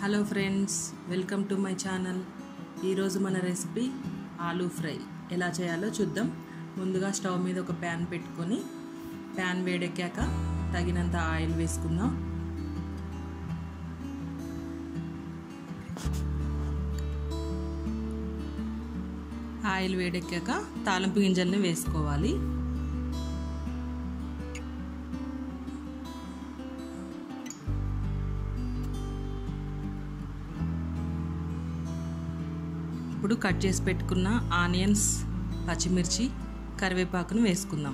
hello friends welcome to my channel ఈరోజు మన recipe aloo fry ఎలా చేయాలో చూద్దాం ముందుగా స్టవ్ మీద ఒక ప్యాన్ పెట్టుకొని ప్యాన్ వేడెక్కాక తగినంత ఆయిల్ వేసుకుందాం ఆయిల్ వేడెక్కాక తాలింపు గింజల్ని వేసుకోవాలి ఇప్పుడు కట్ చేసి పెట్టుకున్న ఆనియన్స్ పచ్చిమిర్చి కరివేపాకును వేసుకుందాం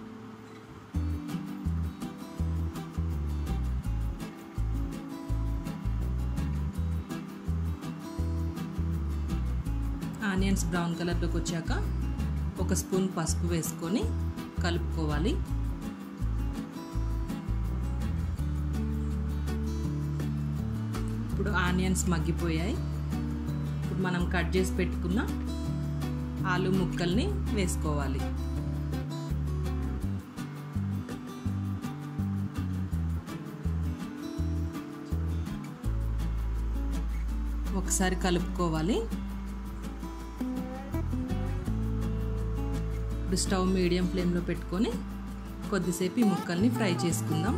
ఆనియన్స్ బ్రౌన్ కలర్లోకి వచ్చాక ఒక స్పూన్ పసుపు వేసుకొని కలుపుకోవాలి ఇప్పుడు ఆనియన్స్ మగ్గిపోయాయి ఇప్పుడు మనం కట్ చేసి పెట్టుకున్న ఆలు ముక్కల్ని వేసుకోవాలి ఒకసారి కలుపుకోవాలి ఇప్పుడు స్టవ్ మీడియం ఫ్లేమ్లో పెట్టుకొని కొద్దిసేపు ఈ ముక్కల్ని ఫ్రై చేసుకుందాం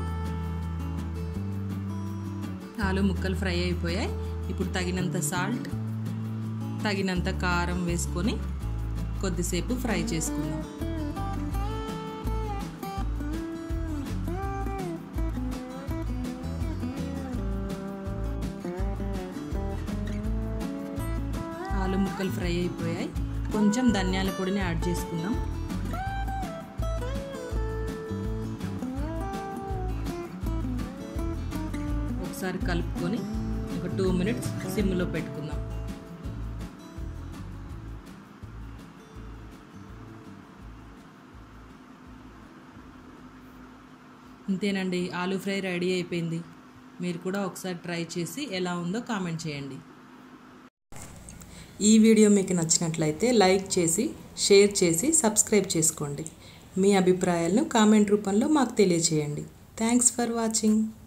ఆలు ముక్కలు ఫ్రై అయిపోయాయి ఇప్పుడు తగినంత సాల్ట్ తగినంత కారం వేసుకొని కొద్దిసేపు ఫ్రై చేసుకుందాం ఆలు ముక్కలు ఫ్రై అయిపోయాయి కొంచెం ధనియాల పొడిని యాడ్ చేసుకుందాం ఒకసారి కలుపుకొని ఒక టూ మినిట్స్ సిమ్లో పెట్టుకుందాం అంతేనండి ఆలూ ఫ్రై రెడీ అయిపోయింది మీరు కూడా ఒకసారి ట్రై చేసి ఎలా ఉందో కామెంట్ చేయండి ఈ వీడియో మీకు నచ్చినట్లయితే లైక్ చేసి షేర్ చేసి సబ్స్క్రైబ్ చేసుకోండి మీ అభిప్రాయాలను కామెంట్ రూపంలో మాకు తెలియచేయండి థ్యాంక్స్ ఫర్ వాచింగ్